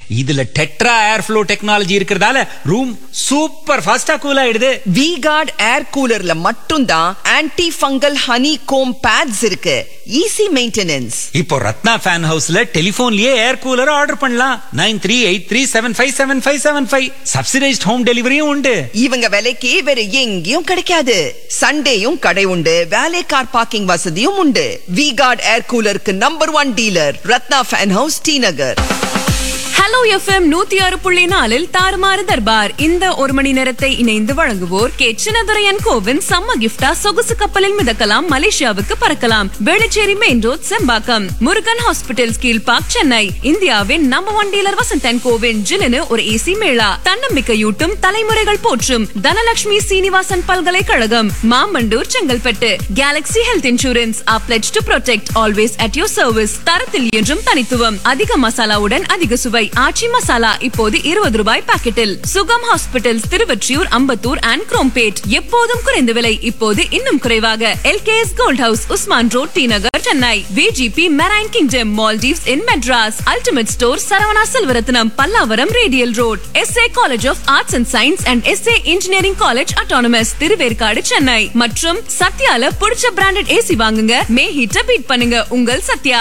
இதுல tetra air flow technology இருக்கிறதால room super ஃபாஸ்டா கூல் ஆயிடுது வி கார்டு ஏர் கூலர்ல மட்டும்தான் anti fungal honeycomb pads இருக்கு ஈஸி மெயின்டெனன்ஸ் இப்போ ரத்னா ஃபேன் ஹவுஸ்ல டெலிபோன்லயே ஏர் கூலர் ஆர்டர் பண்ணலாம் nine three eight three seven five seven five seven five subsidised home டெலிவரியும் உண்டு இவங்க விலைக்கு வேற எங்கேயும் கிடைக்காது சண்டேயும் கடை உண்டு வேலை கார் பார்க்கிங் வசதியும் உண்டு வி கார்டு ஏர் கூலருக்கு number one dealer Ratna fan house T Nagar hello FM நூத்தி ஆறு புள்ளி நாலில் தாறுமாறு தர்பார் இந்த ஒரு மணி நேரத்தை இணைந்து வழங்குவோர் கே சின்னதுரையன் கோவின் சம்ம கிஃப்டா சொகுசு கப்பலில் மிதக்கலாம் மலேசியாவுக்கு பறக்கலாம் Velachery main road Sembakkam Murugan hospitals Kilpauk Chennai இந்தியாவின் நம்பர் ஒன் டீலர் வசந்தன் கோவின் ஜிலுனு ஒரு ஏசி மேளா தன்னம்பிக்கையூட்டும் தலைமுறைகள் போற்றும் தனலட்சுமி சீனிவாசன் பல்கலைக்கழகம் Mamandur Chengalpattu galaxy health insurance a pledge to protect always at your service தரத்தில் என்றும் தனித்துவம் அதிக மசாலாவுடன் அதிக சுவை ஆச்சி மசாலா இப்போது இருபது ரூபாய் பாக்கெட்டில் சுகம் ஹாஸ்பிட்டல்ஸ் திருவொற்றியூர் அம்பத்தூர் அண்ட் குரோம்பேட் எப்போதும் குறைந்த விலை இப்போது இன்னும் குறைவாக LKS gold house Usman road T Nagar Chennai VGP marine kingdom Maldives in Madras ultimate store Saravana Selvarathnam Pallavaram radial road SA college of arts and science and SA engineering college autonomous Thiruverkadu Chennai மற்றும் சத்யால பிடிச்ச பிராண்டட் ஏசி வாங்குங்க மே ஹீட்ட பீட் பண்ணுங்க உங்கள் சத்யா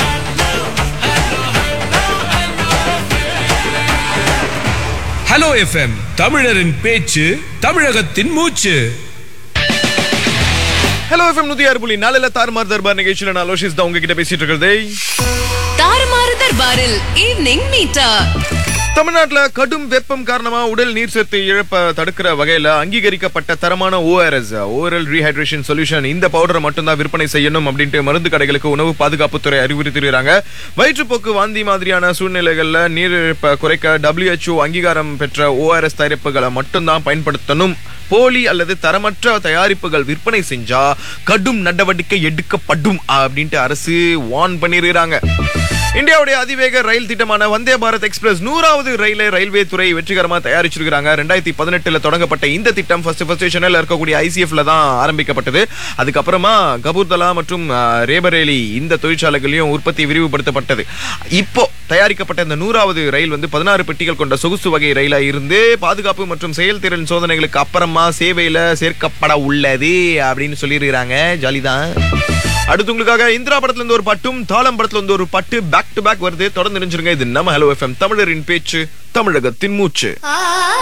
ஹலோ எஃப்எம் தமிழரின் பேச்சு தமிழகத்தின் மூச்சு ஹலோ எஃப்எம் நூத்தி ஆறு புள்ளி நாலுல தாறுமாறு தர்பார் நிகழ்ச்சியில நான் லோஷிஸ் தான் உங்ககிட்ட பேசிட்டு இருக்கிறது தாறுமாறு தர்பாரில் ஈவினிங் மீட்டா தமிழ்நாட்டுல கடும் வெப்பம் காரணமா உடல் நீர் சத்து இழப்ப தடுக்கிற வகையில அங்கீகரிக்கப்பட்ட தரமான ஓஆர்எஸ் ஓரல் ரீஹைட்ரேஷன் சொல்யூஷன் இந்த பவுடரை மட்டும்தான் விற்பனை செய்யணும் அப்படின்ட்டு மருந்து கடைகளுக்கு உணவு பாதுகாப்புத்துறை அறிவுறுத்திருக்கிறாங்க வயிற்றுப்போக்கு வாந்தி மாதிரியான சூழ்நிலைகள்ல நீர் இழப்பை குறைக்க WHO அங்கீகாரம் பெற்ற ஓஆர்எஸ் தயாரிப்புகளை மட்டும்தான் பயன்படுத்தணும் போலி அல்லது தரமற்ற தயாரிப்புகள் விற்பனை செஞ்சா கடும் நடவடிக்கை எடுக்கப்படும் அப்படின்ட்டு அரசு வார்ன் பண்ணிருக்கிறாங்க இந்தியாவுடைய அதிவேக ரயில் திட்டமான வந்தே பாரத் எக்ஸ்பிரஸ் நூறாவது ரயிலை ரயில்வே துறை வெற்றிகரமா தயாரிச்சிருக்காங்க ரெண்டாயிரத்தி பதினெட்டுல தொடங்கப்பட்ட இந்த திட்டம் ஃபர்ஸ்ட் ஃபர்ஸ்ட் சென்னையில் இருக்கக்கூடிய ஐசிஎஃப்ல தான் ஆரம்பிக்கப்பட்டது அதுக்கப்புறமா கபூர்தலா மற்றும் அஹ், ரேபரேலி இந்த தொழிற்சாலைகளையும் உற்பத்தி விரிவுபடுத்தப்பட்டது இப்போ தயாரிக்கப்பட்ட இந்த நூறாவது ரயில் வந்து பதினாறு பெட்டிகள் கொண்ட சொகுசு வகை ரயிலா இருந்து பாதுகாப்பு மற்றும் செயல்திறன் சோதனைகளுக்கு அப்புறமா சேவையில சேர்க்கப்பட உள்ளது அப்படின்னு சொல்லியிருக்கிறாங்க ஜாலிதான் அடுத்து உங்களுக்காக இந்திரா படத்துல இருந்து ஒரு பட்டும் தாளம் படத்துல இருந்து ஒரு பட்டு பேக் டு பேக் வருது தொடர்ந்து நினைச்சிருங்க இது நம்ம ஹலோ எஃப்எம் தமிழரின் பேச்சு தமிழகத்தின் மூச்சு ஆ